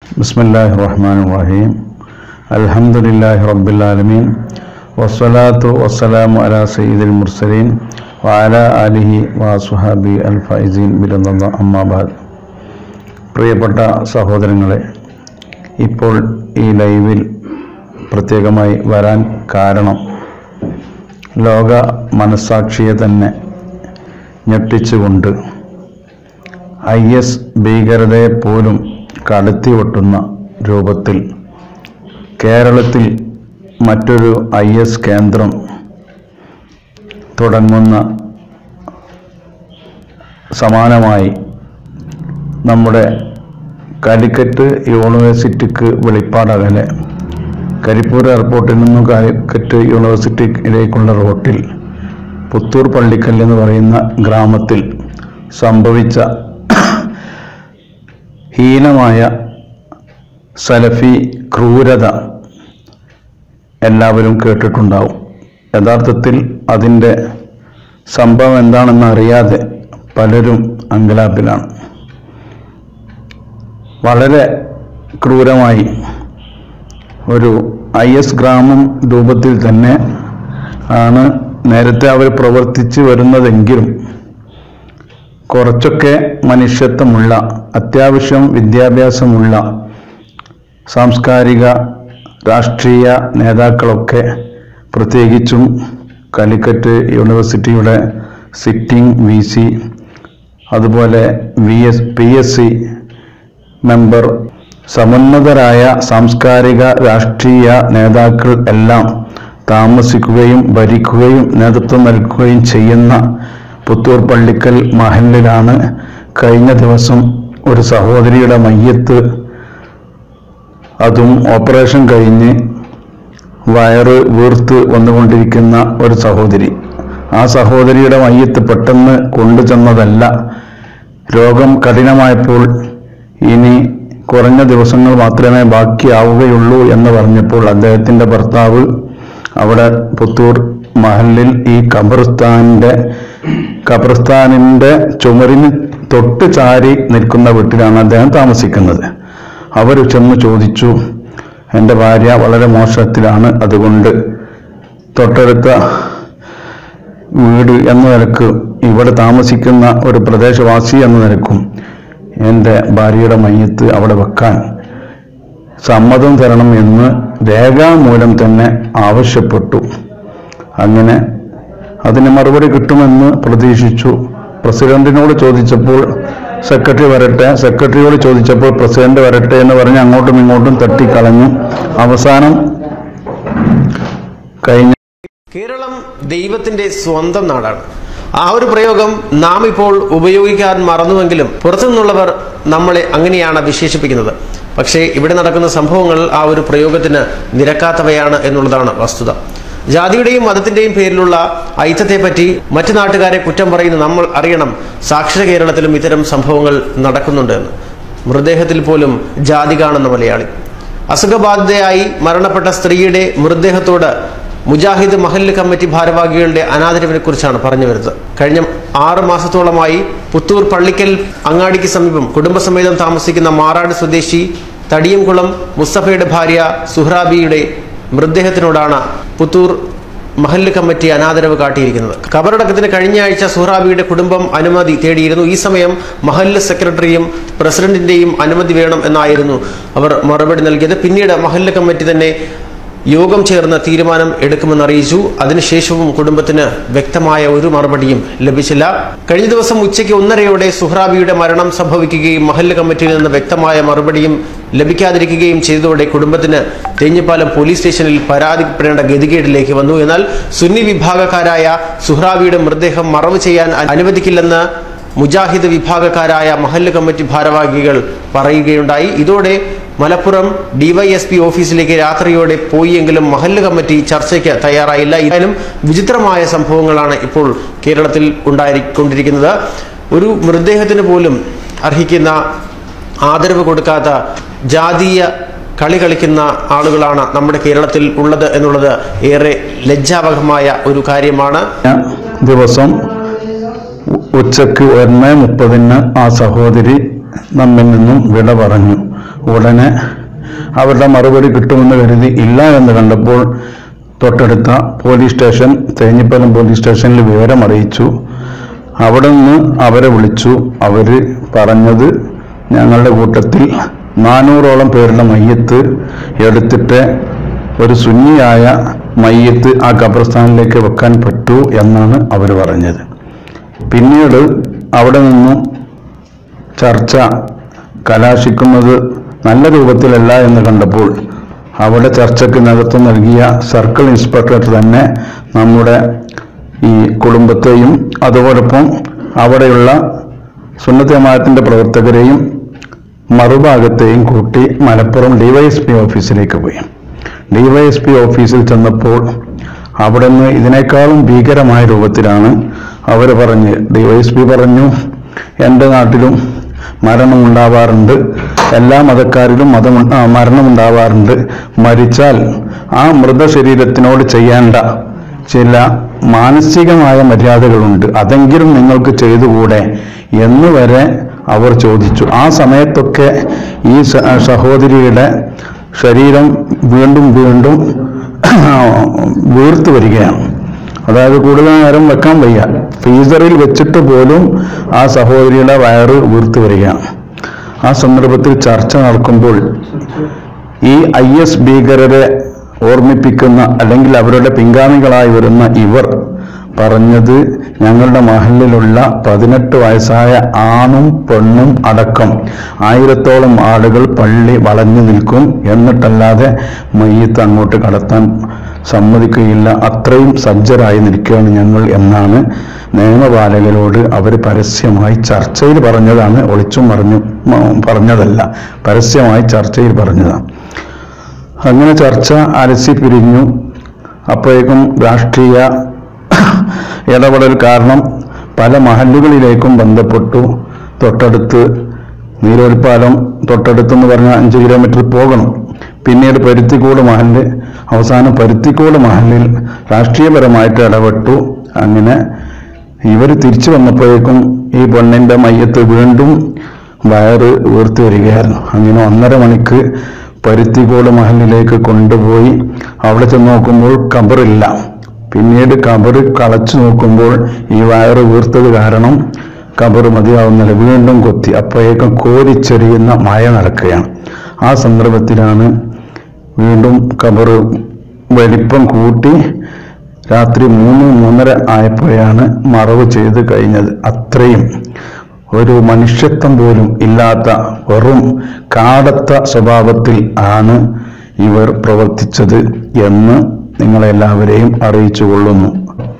بسم الله الرحمن الرحيم الحمد لله رب العالمين والصلاة والسلام على سيد المرسلين وعلى آله وصحابه الفائزين برضا الله أما بعد പ്രിയപ്പെട്ട സഹോദരങ്ങളെ ഇപ്പോൾ ഈ ലൈവിൽ പ്രത്യേകമായി വരാൻ കാരണം ലോക മനസാക്ഷിയെ തന്നെ ഞെട്ടിച്ചുകൊണ്ട് ഐ എസ് ഭീകരതയെ പോലും കടത്തി വെട്ടുന്ന രൂപത്തിൽ കേരളത്തിൽ മറ്റൊരു ഐ എസ് കേന്ദ്രം തുടങ്ങുന്ന സമാനമായി നമ്മുടെ കാലിക്കറ്റ് യൂണിവേഴ്സിറ്റിക്ക് വെളിപ്പാടകലെ കരിപ്പൂർ എയർപോർട്ടിൽ നിന്നും കാലിക്കറ്റ് യൂണിവേഴ്സിറ്റിയിലേക്കുള്ള റോട്ടിൽ പുത്തൂർ പള്ളിക്കൽ എന്ന് പറയുന്ന ഗ്രാമത്തിൽ സംഭവിച്ച ഹീനമായ സലഫി ക്രൂരത എല്ലാവരും കേട്ടിട്ടുണ്ടാവും യഥാർത്ഥത്തിൽ അതിൻ്റെ സംഭവം എന്താണെന്ന് അറിയാതെ പലരും അങ്കലാപ്പിലാണ് വളരെ ക്രൂരമായി ഒരു ഐ എസ് ഗ്രാമം രൂപത്തിൽ തന്നെ ആണ് നേരത്തെ അവർ പ്രവർത്തിച്ചു വരുന്നതെങ്കിലും കുറച്ചൊക്കെ മനുഷ്യത്വമുള്ള അത്യാവശ്യം വിദ്യാഭ്യാസമുള്ള സാംസ്കാരിക രാഷ്ട്രീയ നേതാക്കളൊക്കെ പ്രത്യേകിച്ചും കാലിക്കറ്റ് യൂണിവേഴ്സിറ്റിയുടെ സിറ്റിംഗ് വി സി അതുപോലെ V S P S C member സമുന്നതരായ സാംസ്കാരിക രാഷ്ട്രീയ നേതാക്കൾ എല്ലാം താമസിക്കുകയും ഭരിക്കുകയും നേതൃത്വം നൽകുകയും ചെയ്യുന്ന പുത്തൂർ പള്ളിക്കൽ മഹലിലാണ് കഴിഞ്ഞ ദിവസം ഒരു സഹോദരിയുടെ മയ്യത്ത് അതും ഓപ്പറേഷൻ കഴിഞ്ഞ് വയറ് വീർത്ത് വന്നുകൊണ്ടിരിക്കുന്ന ഒരു സഹോദരി ആ സഹോദരിയുടെ മയ്യത്ത് പെട്ടെന്ന് കൊണ്ടുചെന്നതല്ല രോഗം കഠിനമായപ്പോൾ ഇനി കുറഞ്ഞ ദിവസങ്ങൾ മാത്രമേ ബാക്കിയാവുകയുള്ളൂ എന്ന് പറഞ്ഞപ്പോൾ അദ്ദേഹത്തിൻ്റെ ഭർത്താവ് അവിടെ പുത്തൂർ മഹലിൽ ഈ ഖബർസ്ഥാനിൻ്റെ ഖബർസ്ഥാനിൻ്റെ ചുമരിന് തൊട്ട് ചാരി നിൽക്കുന്ന വീട്ടിലാണ് അദ്ദേഹം താമസിക്കുന്നത് അവർ ചെന്ന് ചോദിച്ചു എൻ്റെ ഭാര്യ വളരെ മോശത്തിലാണ് അതുകൊണ്ട് തൊട്ടടുത്ത വീട് എന്ന നിലക്ക് ഇവിടെ താമസിക്കുന്ന ഒരു പ്രദേശവാസി എന്ന നിലക്കും എൻ്റെ ഭാര്യയുടെ മയ്യത്ത് അവിടെ വെക്കാൻ സമ്മതം തരണം എന്ന് രേഖാമൂലം തന്നെ ആവശ്യപ്പെട്ടു അങ്ങനെ അതിന് മറുപടി കിട്ടുമെന്ന് പ്രതീക്ഷിച്ചു പ്രസിഡന്റിനോട് ചോദിച്ചപ്പോൾ സെക്രട്ടറി വരട്ടെ സെക്രട്ടറിയോട് ചോദിച്ചപ്പോൾ പ്രസിഡന്റ് വരട്ടെ എന്ന് പറഞ്ഞ് അങ്ങോട്ടും ഇങ്ങോട്ടും തട്ടിക്കളഞ്ഞു അവസാനം കഴിഞ്ഞ കേരളം ദൈവത്തിന്റെ സ്വന്തം നാടാണ് ആ ഒരു പ്രയോഗം നാം ഇപ്പോൾ ഉപയോഗിക്കാൻ മറന്നുവെങ്കിലും പുറത്തുനിന്നുള്ളവർ നമ്മളെ അങ്ങനെയാണ് വിശേഷിപ്പിക്കുന്നത് പക്ഷേ ഇവിടെ നടക്കുന്ന സംഭവങ്ങൾ ആ ഒരു പ്രയോഗത്തിന് നിരക്കാത്തവയാണ് എന്നുള്ളതാണ് വസ്തുത ജാതിയുടെയും മതത്തിന്റെയും പേരിലുള്ള ഐക്യത്തെപ്പറ്റി മറ്റു നാട്ടുകാരെ കുറ്റം പറയുന്ന നമ്മൾ അറിയണം സാക്ഷര കേരളത്തിലും ഇത്തരം സംഭവങ്ങൾ നടക്കുന്നുണ്ട് എന്ന് മൃതദേഹത്തിൽ പോലും ജാതി കാണുന്ന മലയാളി അസുഖബാധിതയായി മരണപ്പെട്ട സ്ത്രീയുടെ മൃതദേഹത്തോട് മുജാഹിദ് മഹല്ല് കമ്മിറ്റി ഭാരവാഹികളുടെ അനാദരവിനെ കുറിച്ചാണ് പറഞ്ഞു വരുന്നത് കഴിഞ്ഞ ആറ് മാസത്തോളമായി പുത്തൂർ പള്ളിക്കൽ അങ്ങാടിക്ക് സമീപം കുടുംബസമേതം താമസിക്കുന്ന മാറാട് സ്വദേശി തടിയംകുളം മുസ്തഫയുടെ ഭാര്യ സുഹ്രാബിയുടെ മൃതദേഹത്തിനോടാണ് പുത്തൂർ മഹല്ല് കമ്മിറ്റി അനാദരവ് കാട്ടിയിരിക്കുന്നത് കബറടക്കത്തിന് കഴിഞ്ഞ ആഴ്ച സുഹ്റാബിയുടെ കുടുംബം അനുമതി തേടിയിരുന്നു ഈ സമയം മഹല്ല് സെക്രട്ടറിയും പ്രസിഡന്റിന്റെയും അനുമതി വേണം എന്നായിരുന്നു അവർ മറുപടി നൽകിയത് പിന്നീട് മഹല്ല് കമ്മിറ്റി തന്നെ യോഗം ചേർന്ന് തീരുമാനം എടുക്കുമെന്ന് അറിയിച്ചു അതിനുശേഷവും കുടുംബത്തിന് വ്യക്തമായ ഒരു മറുപടിയും ലഭിച്ചില്ല കഴിഞ്ഞ ദിവസം ഉച്ചയ്ക്ക് ഒന്നരയോടെ സുഹ്റാബിയുടെ മരണം സംഭവിക്കുകയും മഹല്ല് കമ്മിറ്റിയിൽ നിന്ന് വ്യക്തമായ മറുപടിയും ലഭിക്കാതിരിക്കുകയും ചെയ്തതോടെ കുടുംബത്തിന് തേഞ്ഞിപ്പാലം പോലീസ് സ്റ്റേഷനിൽ പരാതിപ്പെടേണ്ട ഗതികേടിലേക്ക് വന്നു എന്നാൽ സുന്നി വിഭാഗക്കാരായ സുഹ്റാബിയുടെ മൃതദേഹം മറവ് ചെയ്യാൻ അനുവദിക്കില്ലെന്ന് മുജാഹിദ് വിഭാഗക്കാരായ മഹല്ല് കമ്മിറ്റി ഭാരവാഹികൾ പറയുകയുണ്ടായി ഇതോടെ മലപ്പുറം ഡിവൈഎസ്പി ഓഫീസിലേക്ക് രാത്രിയോടെ പോയിയെങ്കിലും മഹല്ല് കമ്മിറ്റി ചർച്ചയ്ക്ക് തയ്യാറായില്ല ഇതായാലും വിചിത്രമായ സംഭവങ്ങളാണ് ഇപ്പോൾ കേരളത്തിൽ ഉണ്ടായിക്കൊണ്ടിരിക്കുന്നത് ഒരു മൃതദേഹത്തിന് പോലും അർഹിക്കുന്ന ആദരവ് കൊടുക്കാത്ത ജാതീയ കളി കളിക്കുന്ന ആളുകളാണ് നമ്മുടെ കേരളത്തിൽ ഉള്ളത് എന്നുള്ളത് ഏറെ ലജ്ജാവഹമായ ഒരു കാര്യമാണ് ദിവസം ഉച്ചക്ക് ഒന്ന് മുപ്പതിന് ആ സഹോദരി നമ്മിൽ നിന്നും വിട പറഞ്ഞു ഉടനെ അവരുടെ മറുപടി കിട്ടുമെന്ന് കരുതി ഇല്ല എന്ന് കണ്ടപ്പോൾ തൊട്ടടുത്ത പോലീസ് സ്റ്റേഷൻ തേഞ്ഞിപ്പലം പോലീസ് സ്റ്റേഷനിൽ വിവരം അറിയിച്ചു അവിടെ നിന്ന് അവരെ വിളിച്ചു അവര് പറഞ്ഞത് ഞങ്ങളുടെ കൂട്ടത്തിൽ നാനൂറോളം പേരുടെ മയ്യത്ത് എടുത്തിട്ട് ഒരു സുന്നിയായ മയ്യത്ത് ആ ഖബർസ്ഥാനിലേക്ക് വെക്കാൻ പറ്റൂ എന്നാണ് അവർ പറഞ്ഞത് പിന്നീട് അവിടെ നിന്നും ചർച്ച കലാശിക്കുന്നത് നല്ല രൂപത്തിലല്ല എന്ന് കണ്ടപ്പോൾ അവിടെ ചർച്ചയ്ക്ക് നേതൃത്വം നൽകിയ സർക്കിൾ ഇൻസ്പെക്ടർ തന്നെ നമ്മുടെ ഈ കുടുംബത്തെയും അതോടൊപ്പം അവിടെയുള്ള സുന്നത്തമായത്തിൻ്റെ പ്രവർത്തകരെയും മറുഭാഗത്തെയും കൂട്ടി മലപ്പുറം ഡിവൈഎസ്പി ഓഫീസിലേക്ക് പോയി ഡിവൈഎസ്പി ഓഫീസിൽ ചെന്നപ്പോൾ അവിടെ നിന്ന് ഇതിനേക്കാളും ഭീകരമായ രൂപത്തിലാണ് അവർ പറഞ്ഞ് ഡിവൈഎസ്പി പറഞ്ഞു എൻ്റെ നാട്ടിലും മരണമുണ്ടാവാറുണ്ട് എല്ലാ മതക്കാരിലും മതം ആ, മരണമുണ്ടാവാറുണ്ട് മരിച്ചാൽ ആ മൃതശരീരത്തിനോട് ചെയ്യേണ്ട ചില മാനസികമായ മര്യാദകളുണ്ട് അതെങ്കിലും നിങ്ങൾക്ക് ചെയ്തുകൂടെ എന്ന് വരെ അവർ ചോദിച്ചു ആ സമയത്തൊക്കെ ഈ സ- സഹോദരിയുടെ ശരീരം വീണ്ടും വീണ്ടും വീർത്തു വരികയാണ് അതായത് കൂടുതൽ നേരം വെക്കാൻ വയ്യ ഫ്രീസറിൽ വെച്ചിട്ട് പോലും ആ സഹോദരിയുടെ വയറ് വീർത്തു വരികയാണ് ആ സന്ദർഭത്തിൽ ചർച്ച നടക്കുമ്പോൾ ഈ ഐ എസ് ഭീകരരെ ഓർമ്മിപ്പിക്കുന്ന അല്ലെങ്കിൽ അവരുടെ പിൻഗാമികളായി വരുന്ന ഇവർ പറഞ്ഞത് ഞങ്ങളുടെ മഹലിലുള്ള പതിനെട്ട് വയസ്സായ ആണും പെണ്ണും അടക്കം ആയിരത്തോളം ആളുകൾ പള്ളി വളഞ്ഞു നിൽക്കും എന്നിട്ടല്ലാതെ മയ്യത്ത് അങ്ങോട്ട് കടത്താൻ സമ്മതിക്കുകയില്ല അത്രയും സജ്ജരായി നിൽക്കുകയാണ് ഞങ്ങൾ എന്നാണ് നിയമപാലകരോട് അവർ പരസ്യമായി ചർച്ചയിൽ പറഞ്ഞതാണ് ഒളിച്ചും പറഞ്ഞു മ- പറഞ്ഞതല്ല പരസ്യമായി ചർച്ചയിൽ പറഞ്ഞതാണ് അങ്ങനെ ചർച്ച അലസി പിരിഞ്ഞു അപ്പോഴേക്കും രാഷ്ട്രീയ ഇടപെടൽ കാരണം പല മഹല്ലുകളിലേക്കും ബന്ധപ്പെട്ടു തൊട്ടടുത്ത് നീരോൽപ്പാലം തൊട്ടടുത്തെന്ന് പറഞ്ഞാൽ അഞ്ച് കിലോമീറ്റർ പോകണം പിന്നീട് പരുത്തിക്കോട് മഹല് അവസാനം പരുത്തിക്കോട് മഹലിൽ രാഷ്ട്രീയപരമായിട്ട് ഇടപെട്ടു അങ്ങനെ ഇവർ തിരിച്ചു വന്നപ്പോഴേക്കും ഈ പെണ്ണിന്റെ മയ്യത്ത് വീണ്ടും വയറ് വീർത്തു വരികയായിരുന്നു അങ്ങനെ ഒന്നര മണിക്ക് പരുത്തിക്കോട് മഹലിലേക്ക് കൊണ്ടുപോയി അവിടെ ചെന്ന് നോക്കുമ്പോൾ കബറില്ല പിന്നീട് കബറ് കളച്ചു നോക്കുമ്പോൾ ഈ വയറ് വീർത്തത് കാരണം കബറ് മതിയാവുന്നില്ല വീണ്ടും കൊത്തി അപ്പോഴേക്കും കോരിച്ചെറിയുന്ന മഴ നടക്കുകയാണ് ആ സന്ദർഭത്തിലാണ് വീണ്ടും കബറ് വലിപ്പം കൂട്ടി രാത്രി മൂന്ന് മൂന്നര ആയപ്പോഴാണ് മറവ് ചെയ്ത് കഴിഞ്ഞത് അത്രയും ഒരു മനുഷ്യത്വം പോലും ഇല്ലാത്ത വെറും കാടത്ത സ്വഭാവത്തിൽ ആണ് ഇവർ പ്രവർത്തിച്ചത് എന്ന് നിങ്ങളെല്ലാവരെയും അറിയിച്ചു കൊള്ളുന്നു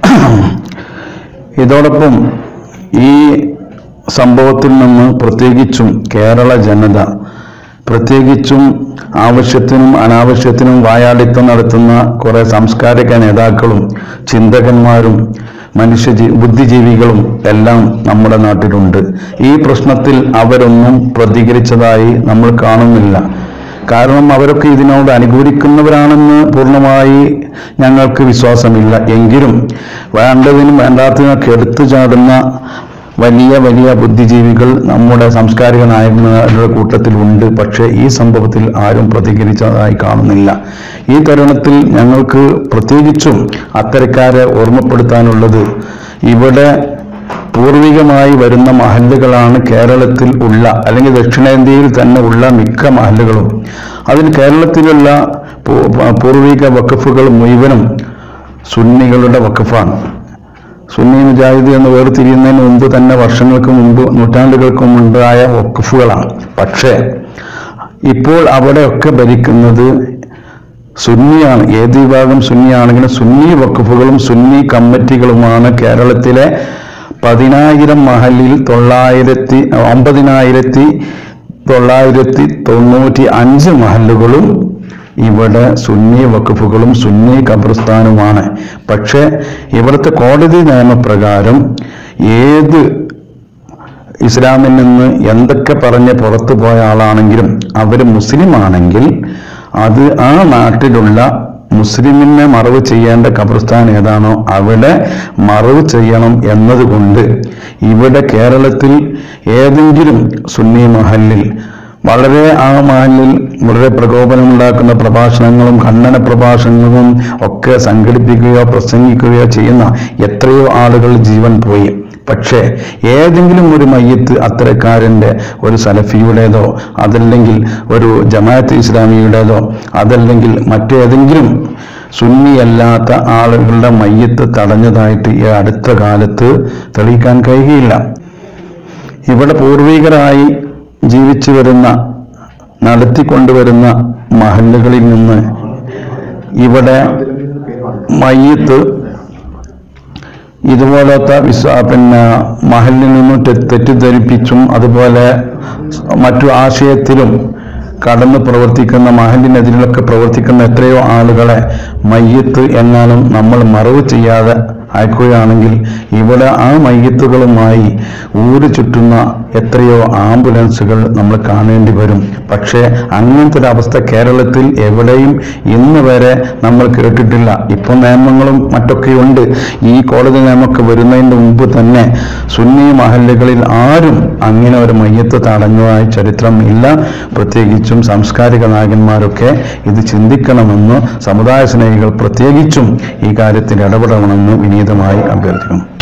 ഇതോടൊപ്പം ഈ സംഭവത്തിൽ നിന്ന് പ്രത്യേകിച്ചും കേരള ജനത പ്രത്യേകിച്ചും ആവശ്യത്തിനും അനാവശ്യത്തിനും വായാടിത്തം നടത്തുന്ന കുറെ സാംസ്കാരിക നേതാക്കളും ചിന്തകന്മാരും മനുഷ്യ ബുദ്ധിജീവികളും എല്ലാം നമ്മുടെ നാട്ടിലുണ്ട് ഈ പ്രശ്നത്തിൽ അവരൊന്നും പ്രതികരിച്ചതായി നമ്മൾ കാണുന്നില്ല കാരണം അവരൊക്കെ ഇതിനോട് അനുകൂലിക്കുന്നവരാണെന്ന് പൂർണ്ണമായി ഞങ്ങൾക്ക് വിശ്വാസമില്ല എങ്കിലും വേണ്ടതിനും വേണ്ടാത്തതിനൊക്കെ എടുത്തു ചാടുന്ന വലിയ വലിയ ബുദ്ധിജീവികൾ നമ്മുടെ സാംസ്കാരിക നായകന്മാരുടെ കൂട്ടത്തിലുണ്ട് പക്ഷേ ഈ സംഭവത്തിൽ ആരും പ്രതികരിച്ചതായി കാണുന്നില്ല ഈ തരുണത്തിൽ ഞങ്ങൾക്ക് പ്രത്യേകിച്ചും അത്തരക്കാരെ ഓർമ്മപ്പെടുത്താനുള്ളത് ഇവിടെ പൂർവികമായി വരുന്ന മഹല്ലുകളാണ് കേരളത്തിൽ ഉള്ള അല്ലെങ്കിൽ ദക്ഷിണേന്ത്യയിൽ തന്നെ ഉള്ള മിക്ക മഹല്ലുകളും അതിൽ കേരളത്തിലുള്ള പൂ- പൂർവിക വഖഫുകൾ മുഴുവനും സുന്നികളുടെ വഖഫാണ് സുന്നി മുജാഹിദ് എന്ന് വേർതിരിയുന്നതിന് മുമ്പ് തന്നെ വർഷങ്ങൾക്ക് മുമ്പ് നൂറ്റാണ്ടുകൾക്ക് മുമ്പുണ്ടായ വഖഫുകളാണ് പക്ഷേ ഇപ്പോൾ അവിടെയൊക്കെ ഭരിക്കുന്നത് സുന്നിയാണ് ഏത് വിഭാഗം സുന്നിയാണെങ്കിലും സുന്നി വഖഫുകളും സുന്നി കമ്മിറ്റികളുമാണ് കേരളത്തിലെ പതിനായിരം മഹലിൽ തൊള്ളായിരത്തി ഒമ്പതിനായിരത്തി തൊള്ളായിരത്തി തൊണ്ണൂറ്റി അഞ്ച് മഹല്ലുകളും ഇവിടെ സുന്നി വഖഫുകളും സുന്നി ഖബർസ്ഥാനുമാണ് പക്ഷേ ഇവിടുത്തെ കോടതി നിയമപ്രകാരം ഏത് ഇസ്ലാമിൽ നിന്ന് എന്തൊക്കെ പറഞ്ഞ് പുറത്തു പോയ ആളാണെങ്കിലും അവർ മുസ്ലിം ആണെങ്കിൽ അത് ആ നാട്ടിലുള്ള മുസ്ലിമിനെ മറവ് ചെയ്യേണ്ട ഖബർസ്ഥാൻ ഏതാണോ അവിടെ മറവ് ചെയ്യണം എന്നതുകൊണ്ട് ഇവിടെ കേരളത്തിൽ ഏതെങ്കിലും സുന്നി മഹലിൽ വളരെ ആ മഹലിൽ വളരെ പ്രകോപനമുണ്ടാക്കുന്ന പ്രഭാഷണങ്ങളും ഖണ്ഡന പ്രഭാഷണങ്ങളും ഒക്കെ സംഘടിപ്പിക്കുകയോ പ്രസംഗിക്കുകയോ ചെയ്യുന്ന എത്രയോ ആളുകൾ ജീവൻ പോയി പക്ഷേ ഏതെങ്കിലും ഒരു മയ്യത്ത് അത്തരക്കാരൻ്റെ ഒരു സലഫിയുടേതോ അതല്ലെങ്കിൽ ഒരു ജമാഅത്ത് ഇസ്ലാമിയുടേതോ അതല്ലെങ്കിൽ മറ്റേതെങ്കിലും സുന്നിയല്ലാത്ത ആളുകളുടെ മയ്യത്ത് തടഞ്ഞതായിട്ട് ഈ അടുത്ത കാലത്ത് തെളിയിക്കാൻ കഴിയുകയില്ല ഇവിടെ പൂർവികരായി ജീവിച്ചു വരുന്ന നടത്തിക്കൊണ്ടുവരുന്ന മഹല്ലുകളിൽ നിന്ന് ഇവിടെ മയ്യത്ത് ഇതുപോലത്തെ വിശ്വാ പിന്നെ മഹലിൽ നിന്നും തെ- തെറ്റിദ്ധരിപ്പിച്ചും അതുപോലെ മറ്റു ആശയത്തിലും കടന്ന് പ്രവർത്തിക്കുന്ന മഹലിനെതിരിലൊക്കെ പ്രവർത്തിക്കുന്ന എത്രയോ ആളുകളെ മയ്യത്ത് എങ്ങാനും നമ്മൾ മറവ് ചെയ്യാതെ അയക്കുകയാണെങ്കിൽ ഇവിടെ ആ മയ്യത്തുകളുമായി ഊര് ചുറ്റുന്ന എത്രയോ ആംബുലൻസുകൾ നമ്മൾ കാണേണ്ടി വരും പക്ഷേ അങ്ങനത്തെ ഒരു അവസ്ഥ കേരളത്തിൽ എവിടെയും ഇന്ന് വരെ നമ്മൾ കേട്ടിട്ടില്ല ഇപ്പോൾ നിയമങ്ങളും മറ്റൊക്കെയുണ്ട് ഈ കോടതി നിയമമൊക്കെ വരുന്നതിന് മുമ്പ് തന്നെ സുന്നി മഹല്ലുകളിൽ ആരും അങ്ങനെ ഒരു മയ്യത്ത് തടഞ്ഞതായി ചരിത്രം ഇല്ല പ്രത്യേകിച്ചും സാംസ്കാരിക നായകന്മാരൊക്കെ ഇത് ചിന്തിക്കണമെന്ന് സമുദായ സ്നേഹികൾ പ്രത്യേകിച്ചും ഈ കാര്യത്തിൽ ഇടപെടണമെന്ന് വിനീതമായി അഭ്യർത്ഥിക്കുന്നു